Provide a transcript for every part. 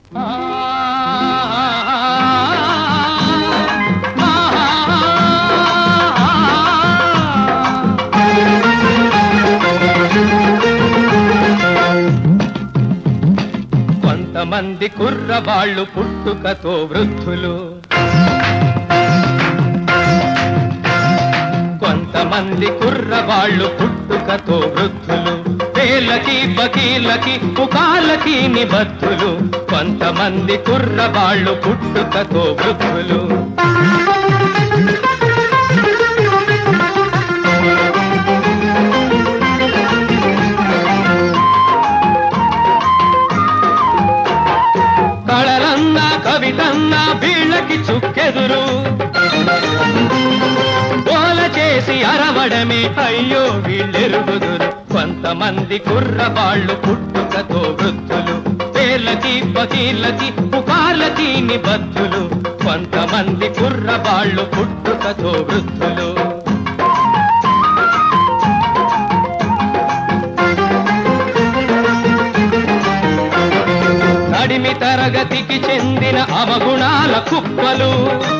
కొంతమంది కుర్రవాళ్ళు పుట్టుకతో వృద్ధులు కొంతమంది కుర్రవాళ్ళు పుట్టుకతో వృద్ధులు వేలకి బకీలకి పుకాలకి నిబద్ధులు కొంతమంది కుర్రవాళ్ళు పుట్టుకతో వృద్ధులు కళలన్నా కవితన్నా వీళ్ళకి చుక్కెదురు గోల చేసి అరవడమే అయ్యో వీళ్ళెరుగుదురు కొంతమంది కుర్రవాళ్ళు పుట్టుకతో వృద్ధులు పేర్లకి పకీళ్ళకి పుకార్లకి నిబద్ధులు కొంతమంది కుర్రవాళ్ళు పుట్టుకతో వృద్ధులు నడిమి తరగతికి చెందిన అవగుణాల కుప్పలు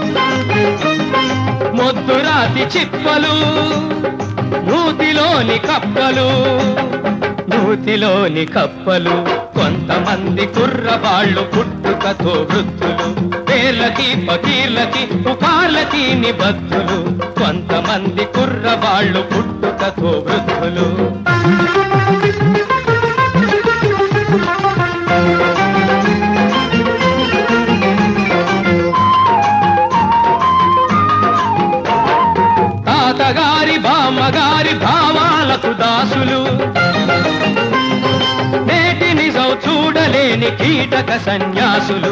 మొద్దురాతి చిప్పలు నూతిలోని కప్పలు నూతిలోని కప్పలు కొంతమంది కుర్రవాళ్ళు పుట్టుకతో వృద్ధులు పేర్లకి పకీర్లకి పుకార్లకి నిబద్ధులు కొంతమంది కుర్రవాళ్ళు పుట్టుకతో వృద్ధులు తాతగారి బామ్మగారి భావాలకు దాసులు నేటి నిజం చూడలేని కీటక సన్యాసులు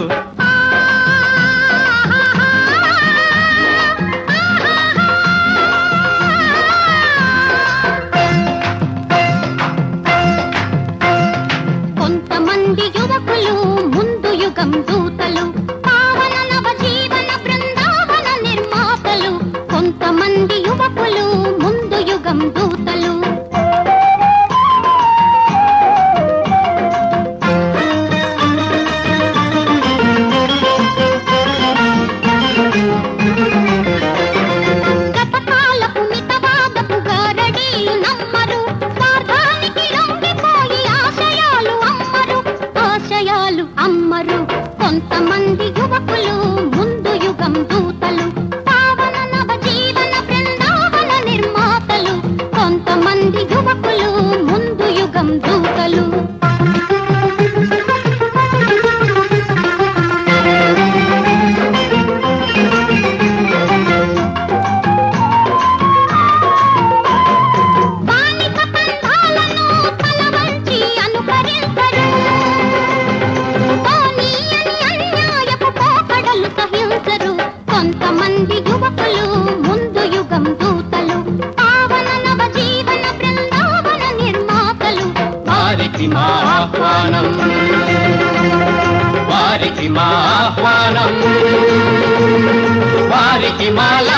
కొంతమంది యువకులు ముందు యుగం దూతలు పావన నవ జీవన బృందావన నిర్మాతలు కొంతమంది యువకులు ముందు యుగం దూతలు గతకాలపు మితవాదపు గారడీలు నమ్మరు స్వార్థానికి లొంగిపోయి ఆశయాలు అమ్మరు ఆశయాలు అమ్మరు కొంతమంది యువకులు ముందు యుగం దూతలు పావన నవ జీవన బృందావన నిర్మాతలు కొంతమంది యువకులు ముందు యుగం దూతలు బానిస పంథాలను తల వంచి అనుకరించరు పోనీయని అన్యాయపు పోకడలు సహించరు కొంతమంది యువకులు ముందు యుగం దూతలు పావన నవ జీవన బృందావన నిర్మాతలు వారికి మా ఆహ్వానం వారికి మా ఆహ్వానం వారికి మా